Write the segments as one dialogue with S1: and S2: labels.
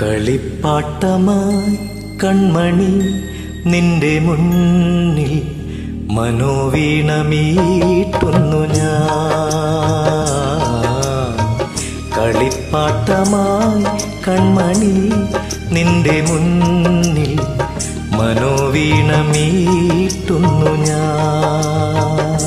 S1: കളിപ്പാട്ടമായി കൺമണി നിന്റെ മുന്നിൽ മനോവീണമീട്ടുന്നു ഞാൻ കളിപ്പാട്ടമായി കൺമണി നിന്റെ മുന്നിൽ മനോവീണമീട്ടുന്നു ഞാൻ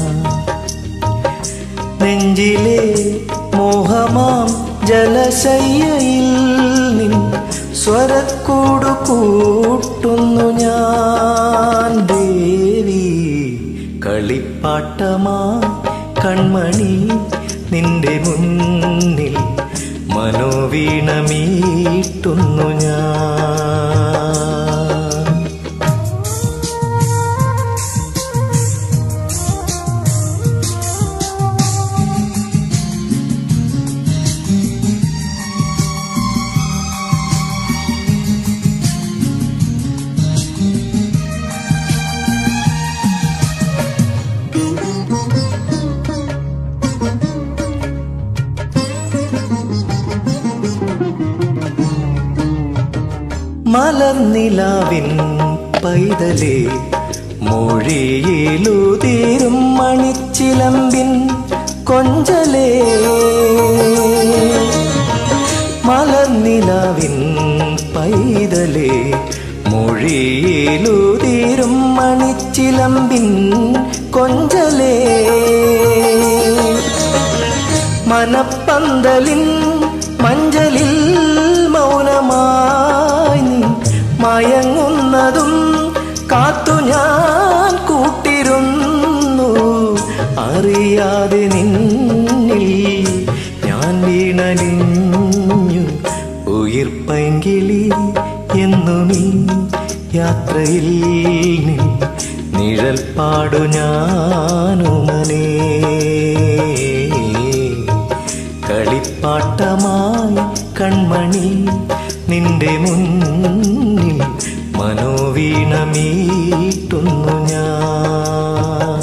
S1: നെഞ്ചിലെ മോഹമാം ജലശയ്യയിൽ നിൻ സ്വരക്കൂടു കൂട്ടുന്നു ഞാൻ ദേവി കളിപ്പാട്ടമാ കൺമണി നിന്റെ മുന്നിൽ മനോവീണമീട്ടുന്നു ഞാൻ മലർനിലാവിൻ പൈതലേ മൊഴിയിലുതീരും മണിച്ചിലമ്പിൻ കൊഞ്ചലേ മലർനിലാവിൻ പൈതലേ മൊഴിയിലുതീരും മണിച്ചിലമ്പിൻ കൊഞ്ചലേ മനപ്പന്തലിൻ മഞ്ചലിൽ മൗനമായി നീ മയങ്ങുന്നതും കാത്തു ഞാൻ കൂട്ടിരുന്നു അറിയാതെ നിന്നിൽ ഞാൻ വീണലിഞ്ഞു ഉയിർപ്പൈങ്കിളി എന്നു നീ യാത്രയിൽ നീ നിഴൽ പാടു ഞാനുമനേ കളിപ്പാട്ടമായി കൺമണി നിന്റെ മുന്നിൽ മനോവീണമീട്ടുന്നു ഞാൻ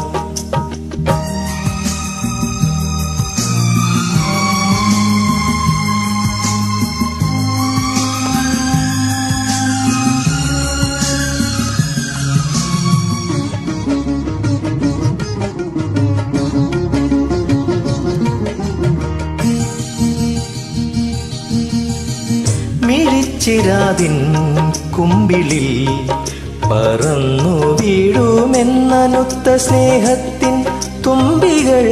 S1: മിഴിച്ചിരാതിൻ കുമ്പിളിൽ പറന്നു വീഴുമെന്നനുത്ത സ്നേഹത്തിൻ തുമ്പികൾ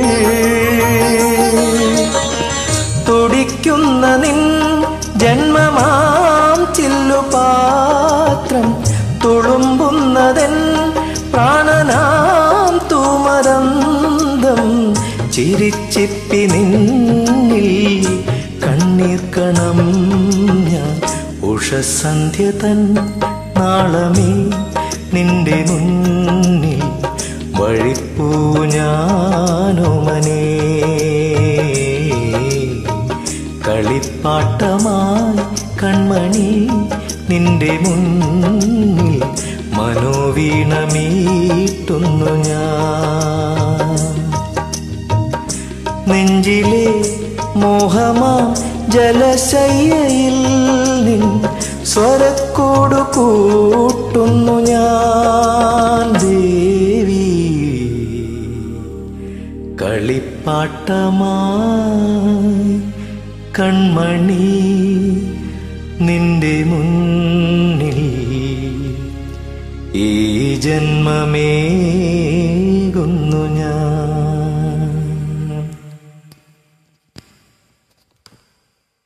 S1: തുടിക്കുന്ന നിൻ ജന്മമാം ചില്ലുപാത്രം തുളുമ്പുന്നതൻ പ്രാണനാം തൂമരന്തം ചിരിച്ചിപ്പി നിന്നിൽ കണ്ണീർക്കണം ഞാൻ ഉഷസന്ധ്യ തൻ നാളമേ നിന്റെ മുന്നിൽ വഴിപ്പൂ ഞാനുമനേ കളിപ്പാട്ടമായി കൺമണി നിന്റെ മുന്നിൽ മനോവീണമീട്ടുന്നു ഞാൻ നെഞ്ചിലെ മോഹമാ ജലശയ്യയിൽ നിൻ സ്വരക്കൂടു കൂട്ടുന്നു ഞാൻ ദേവി കളിപ്പാട്ടമായി കൺമണി നിന്റെ മുന്നിൽ ഈ ജന്മമേ